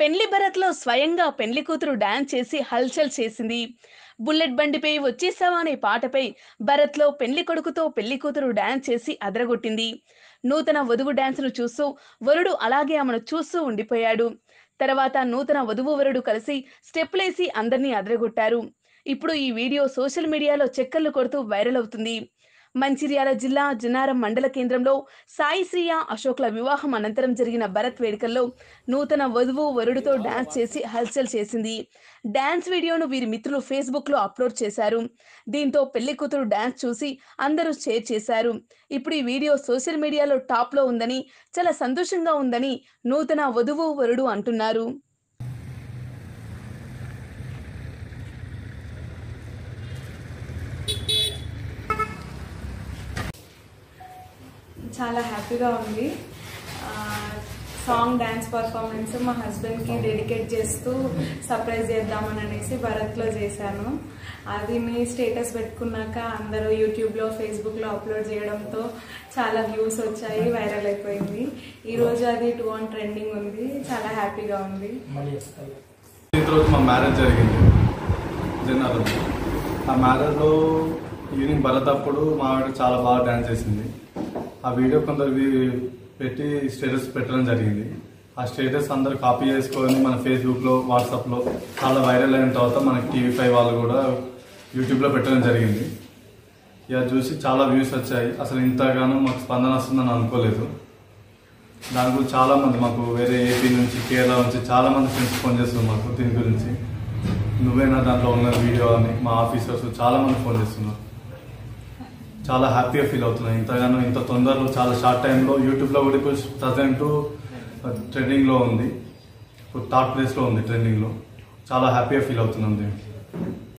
పెళ్లి భరత్లో స్వయంగా పెళ్లి కూతురు డాన్స్ చేసి హల్చల్ చేసింది బుల్లెట్ బండిపై వచ్చేసావా అనే పాటపై భరత్లో పెళ్లి కొడుకుతో పెళ్లి కూతురు డాన్స్ చేసి అదరగొట్టింది నూతన వధువు డాన్స్ను చూస్తూ వరుడు అలాగే ఆమెను చూస్తూ ఉండిపోయాడు తర్వాత నూతన వధువు వరుడు కలిసి స్టెప్పులేసి అందరినీ అదరగొట్టారు ఇప్పుడు ఈ వీడియో సోషల్ మీడియాలో చక్కర్లు కొడుతూ వైరల్ అవుతుంది మంచిర్యాల జిల్లా జనారం మండల కేంద్రంలో సాయి శ్రీయ అశోక్ల వివాహం అనంతరం జరిగిన భరత్ వేడుకల్లో నూతన వధువు వరుడితో డాన్స్ చేసి హల్చల్ చేసింది డాన్స్ వీడియోను వీరి మిత్రులు ఫేస్బుక్ లో అప్లోడ్ చేశారు దీంతో పెళ్లి కూతురు డాన్స్ చూసి అందరూ షేర్ చేశారు ఇప్పుడు ఈ వీడియో సోషల్ మీడియాలో టాప్ లో ఉందని చాలా సంతోషంగా ఉందని నూతన వధువు వరుడు అంటున్నారు చాలా హ్యాపీగా ఉంది ఆ, సాంగ్ డ్యాన్స్ పర్ఫార్మెన్స్ మా హస్బెండ్కి డెడికేట్ చేస్తూ సర్ప్రైజ్ చేద్దామని అనేసి భరత్లో చేశాను అది మీ స్టేటస్ పెట్టుకున్నాక అందరూ యూట్యూబ్లో ఫేస్బుక్లో అప్లోడ్ చేయడంతో చాలా వ్యూస్ వచ్చాయి వైరల్ అయిపోయింది ఈరోజు అది టూ ఆన్ ట్రెండింగ్ ఉంది చాలా హ్యాపీగా ఉంది ఈ రోజు మా మ్యారేజ్ జరిగింది జనారం ఆ మ్యారేజ్లో ఈవినింగ్ భరత్ అప్పుడు మా ఆవిడ చాలా బాగా డ్యాన్స్ చేసింది ఆ వీడియో కొందరు వి- పెట్టి స్టేటస్ పెట్టడం జరిగింది ఆ స్టేటస్ అందరు కాపీ చేసుకొని మన ఫేస్బుక్లో వాట్సాప్లో చాలా వైరల్ అయిన తర్వాత మనకి టీవీ ఫైవ్ వాళ్ళు కూడా యూట్యూబ్లో పెట్టడం జరిగింది ఇక చూసి చాలా వ్యూస్ వచ్చాయి అసలు ఇంతగానో మాకు స్పందన వస్తుందని అనుకోలేదు దాని గురించి చాలా మంది మాకు వేరే ఏపీ నుంచి కేరళ నుంచి చాలా మంది ఫ్రెండ్స్ ఫోన్ చేస్తున్నారు మాకు దీని గురించి నువ్వేనా దాంట్లో ఉన్న వీడియో అని మా ఆఫీసర్స్ చాలా మంది ఫోన్ చేస్తున్నారు చాలా హ్యాపీగా ఫీల్ అవుతున్నాయి ఇంతగానో ఇంత తొందరలో చాలా షార్ట్ టైంలో యూట్యూబ్లో కూడా ఇప్పుడు ప్రజెంట్ ట్రెండింగ్లో ఉంది ఇప్పుడు థర్డ్ ప్లేస్లో ఉంది ట్రెండింగ్లో చాలా హ్యాపీగా ఫీల్ అవుతున్నాం దీనికి